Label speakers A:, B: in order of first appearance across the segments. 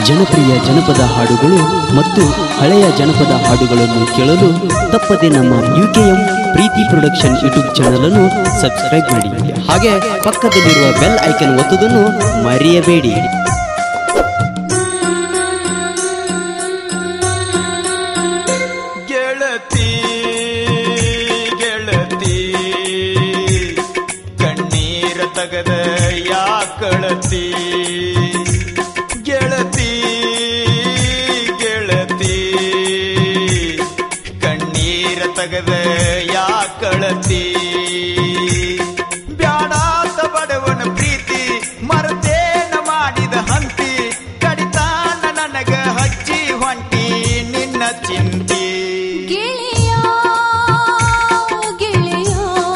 A: ಜನಪ್ರಿಯ ಜನಪದ ಹಾಡುಗಳು ಮತ್ತು ಹಳೆಯ ಜನಪದ ಹಾಡುಗಳನ್ನು ಕೇಳಲು ತಪ್ಪದೆ ನಮ್ಮ UKM Preethi production YouTube channel ಅನ್ನು ಸಬ್ಸ್ಕ್ರೈಬ್ ಮಾಡಿ ಹಾಗೆ ಪಕ್ಕದಲ್ಲಿರುವ ಬೆಲ್ ಐಕನ್ ಒತ್ತುವುದನ್ನು ಮರೆಯಬೇಡಿ
B: ಗೆಳತಿ ಗೆಳತಿ ಕಣ್ಣೀರ ತಗದ ಯಾಕಳತಿ ಗೆಳತಿ ಗೆಳತಿ ಕಣ್ಣೀರ ತಗದ ಯಾಕಳತಿ ಬ್ಯಾಡಾತ ಬಡವನ ಪ್ರೀತಿ ಮರತೇನ ಮಾಡಿದ ಹಂತಿ ಕಡಿತಾನ ನನಗ ಹಚ್ಚಿ ಹೊಂಟಿ ನಿನ್ನ ಚಿಂತಿ
C: ಗೆಳೆಯ ಗೆಳೆಯ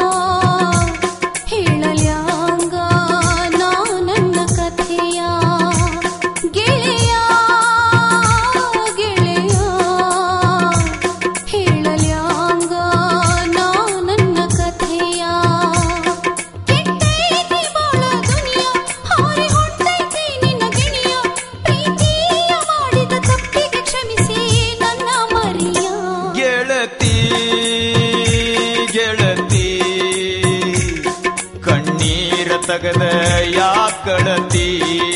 C: ಹೇಳಲ್ಯಾಂಗ ನಾ ನನ್ನ ಕಥೆಯ ಗೆಳೆಯ ಗೆಳೆಯ ಹೇಳಲ್ಯಾಂಗ ನಾ ನನ್ನ ಕಥೆಯ ಕೆಟ್ಟೈತಿ ಬಾಳ ದುನಿಯ ಹಾರಿ ಹೊಂಟೈತಿ ನಿನ್ನ ಗಿಣಿಯ ಪ್ರೀತಿಯ ಮಾಡಿದ ತಪ್ಪಿಗೆ ಕ್ಷಮಿಸಿ ನನ್ನ ಮರಿಯ
B: ಗೆಳತಿ ಗೆಳತಿ ಕಣ್ಣೀರ ತಗದ ಯಾಕಳತಿ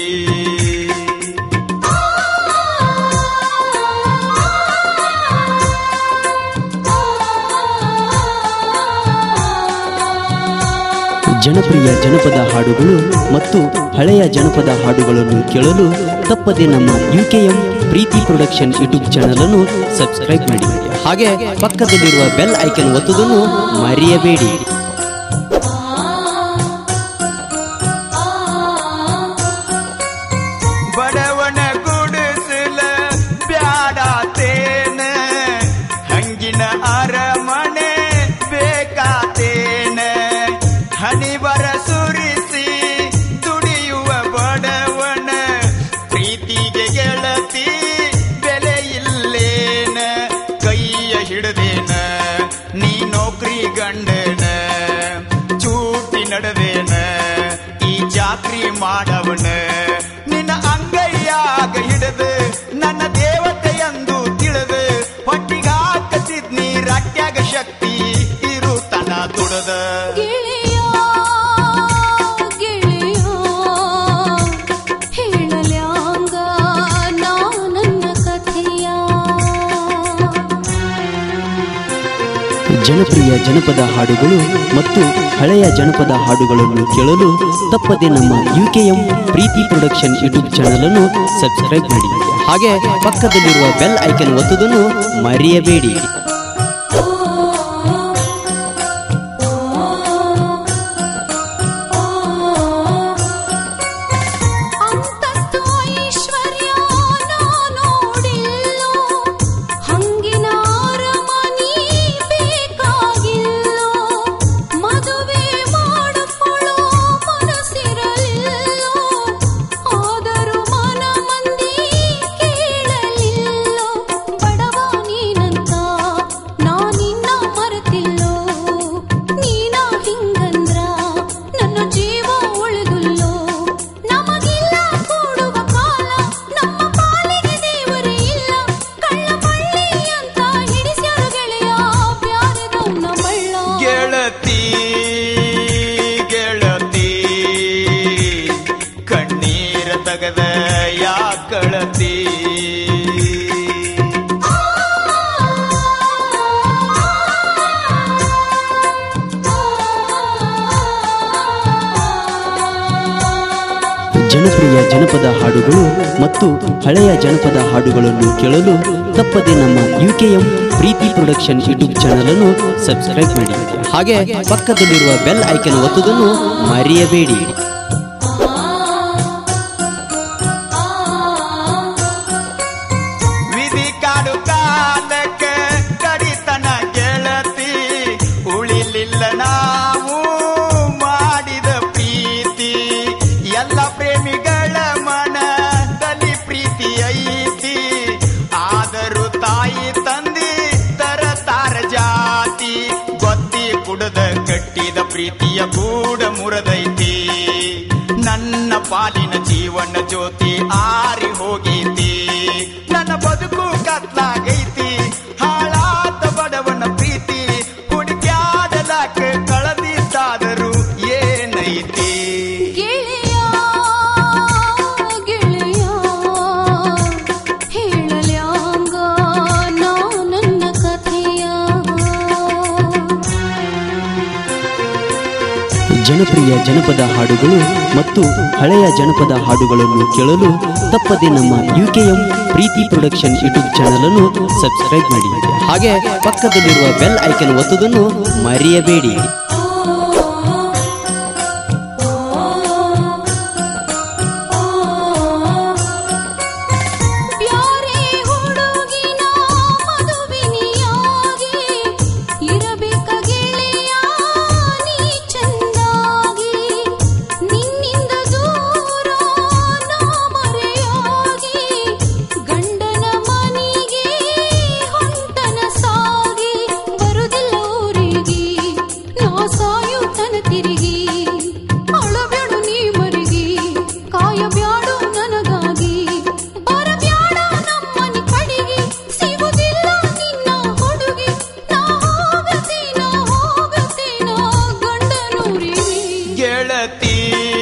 A: ಜನಪ್ರಿಯ ಜನಪದ ಹಾಡುಗಳು ಮತ್ತು ಹಳೆಯ ಜನಪದ ಹಾಡುಗಳನ್ನು ಕೇಳಲು ತಪ್ಪದೆ ನಮ್ಮ UKM Preethi production YouTube channel ಅನ್ನು ಸಬ್ಸ್ಕ್ರೈಬ್ ಮಾಡಿ ಹಾಗೆ ಪಕ್ಕದಲ್ಲಿರುವ ಬೆಲ್ ಐಕನ್ ಒತ್ತುವುದನ್ನು ಮರೆಯಬೇಡಿ
B: ಬಡವನ ಗುಡಿಸಲ ಬ್ಯಾಡಾತೇನ ಹಂಗಿನ ಅರಮನೆ ಬೇಕಾತೇನ ಹನಿ ಬರ ಸುರಿಸಿ ದುಡಿಯುವ ಬಡವನ ಪ್ರೀತಿಗೆ ಗೆಳತಿ ಬೆಲೆ ಇಲ್ಲೇನ ಕೈಯ ಹಿಡದೇನ ನೀ ನೌಕರಿ ಗಂಡನ ಚೂಟಿ ನಡೆದೇನ ಈ ಜಾಕ್ರಿ ಮಾಡವನ ನಿನ್ನ ಅಂಗೈಯಾಗ ಹಿಡದು ನನ್ನ ದೇವತೆಯಂದು ತಿಳಿದು ಹೊಟ್ಟಿಗಾಕಸಿದ್ ನೀ ರಾಟ್ಯಾಗ ಶಕ್ತಿ ಇರುತನ ತುಡದ
C: ಗೆಳೆಯ ಗೆಳೆಯ ಹೇಳಲ್ಯಾಂಗ ನಾ ನನ್ನ ಕಥೆಯ
A: ಜನಪ್ರಿಯ ಜನಪದ ಹಾಡುಗಳು ಮತ್ತು ಹಳೆಯ ಜನಪದ ಹಾಡುಗಳನ್ನು ಕೇಳಲು ತಪ್ಪದೆ ನಮ್ಮ UKM Preethi production YouTube channel ಅನ್ನು ಸಬ್ಸ್ಕ್ರೈಬ್ ಮಾಡಿ ಹಾಗೆ ಪಕ್ಕದಲ್ಲಿರುವ ಬೆಲ್ ಐಕನ್ ಒತ್ತುವುದನ್ನು ಮರೆಯಬೇಡಿ
C: ಅಂತಸ್ತು ಐಶ್ವರ್ಯ ನಾ ನೋಡಿಲ್ಲೋ ಹಂಗಿನ ಅರಮನಿ ಬೇಕಾಗಿಲ್ಲೋ ಮದುವೆ ಮಾಡಿಕೊಳ್ಳೋ ಮನಸ್ಸಿರಲಿಲ್ಲೋ ಆದರೂ ಮನ ಮಂದಿ ಕೇಳಲಿಲ್ಲೋ ಬಡವ ನೀನಂತ ನಾ ನಿನ್ನ ಮರೆತಿಲ್ಲೋ ನೀನ ಹಿಂಗಂದ್ರ ನನ್ನ ಜೀವ ಉಳಿದುಲ್ಲೋ ನಮಗಿಲ್ಲ ಕೂಡುವ ಕಾಲ ನಮ್ಮ ಪಾಲಿಗೆ ದೇವರೇ ಇಲ್ಲ ಕಳ್ಳ ಬಳ್ಳಿ ಅಂತ ಹಿಡಿಸ್ಯಾರ ಗೆಳೆಯ ಬ್ಯಾರೆದವ್ನ ಮಳ್ಳ
B: ಗೆಳತಿ ಗೆಳತಿ ಕಣ್ಣೀರ ತಗದ ಯಾಕಳತಿ
A: ಜನಪ್ರಿಯ ಜನಪದ ಹಾಡುಗಳು ಮತ್ತು ಹಳೆಯ ಜನಪದ ಹಾಡುಗಳನ್ನು ಕೇಳಲು ತಪ್ಪದೆ ನಮ್ಮ UKM Preethi production YouTube channel ಅನ್ನು ಸಬ್ಸ್ಕ್ರೈಬ್ ಮಾಡಿ ಹಾಗೆ ಪಕ್ಕದಲ್ಲಿರುವ ಬೆಲ್ ಐಕನ್ ಒತ್ತುವುದನ್ನು ಮರೆಯಬೇಡಿ
B: ವಿಧಿ ಕಾಡು ಕಾಲಕ್ಕ ಕಡಿತನ ಗೆಳತಿ ಉಳಿಲಿಲ್ಲ ನಾವು ಮಾಡಿದ ಪ್ರೀತಿ ಎಲ್ಲ ಪ್ರೇಮಿಗಳ ಮನದಲ್ಲಿ ಪ್ರೀತಿ ಐತಿ ಆದರೂ ತಾಯಿ ತಂದಿ ತರತಾರ ಜಾತಿ ಗೊತ್ತಿ ಕುಡದ ಕಟ್ಟಿದ ಪ್ರೀತಿಯ ಗೂಡ ಮುರದೈತಿ ನನ್ನ ಪಾಲಿನ ಜೀವನ ಜ್ಯೋತಿ ಆರಿ ಹೋಗೈತಿ ನನ್ನ ಬದುಕು ಕತ್ಲಾಗೈತಿ ಹಾಳಾದ ಬಡವನ ಪ್ರೀತಿ ಹುಡುಕ್ಯಾಡಲಾಕ ಕಳದಿದ್ದಾದರೂ ಏನೈತಿ
C: ಗೆಳೆಯ ಗೆಳೆಯ ಹೇಳಲ್ಯಾಂಗ ನಾ ನನ್ನ ಕಥೆಯ
A: ಜನಪ್ರಿಯ ಜನಪದ ಹಾಡುಗಳು ಮತ್ತು ಹಳೆಯ ಜನಪದ ಹಾಡುಗಳನ್ನು ಕೇಳಲು ತಪ್ಪದೆ ನಮ್ಮ UKM Preethi production YouTube channel ಅನ್ನು ಸಬ್ಸ್ಕ್ರೈಬ್ ಮಾಡಿ ಹಾಗೆ ಪಕ್ಕದಲ್ಲಿರುವ ಬೆಲ್ ಐಕನ್ ಒತ್ತುವುದನ್ನು ಮರೆಯಬೇಡಿ
C: ಬ್ಯಾರೆ ಹುಡುಗಿನ ಮದುವಿನಿಯಾಗಿ ಇರಬೇಕ ಗೆಳೆಯ ನೀ ಚಂದಾಗಿ ನಿನ್ನಿಂದ ದೂರ ನಾ ಮರೆಯಾಗಿ ಗಂಡನ ಮನೆಗೆ ಹೊಂಟನ ಸಾಗಿ ಬರುದಿಲ್ಲ ಊರಿಗೆ ನಾ ಸಾಯುತ್ತನ ತಿರುಗಿ ಅಳಬ್ಯಾಡು ನೀ ಮರಿಗಿ ಕಾಯಬ್ಯಾಡು ನನಗಾಗಿ ಬರಬ್ಯಾಡ ನಮ್ಮನಿ ಕಡೆಗೆ ಸಿಗುದಿಲ್ಲ ನಿನ್ನ ಹುಡುಗಿ ನಾ ಹೋಗತೀನ ಹೋಗತೀನ ಗಂಡನೂರಿಗೆ
B: ಗೆಳತಿ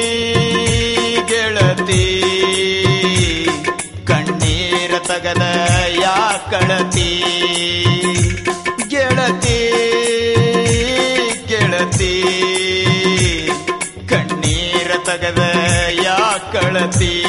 B: ಗೆಳತಿ ಕಣ್ಣೀರ ತಗದ ಯಾ ಕಳತಿ ಗೆಳತಿ ಗೆಳತಿ ಕಣ್ಣೀರ ತಗದ ಯಾ ಕಳತಿ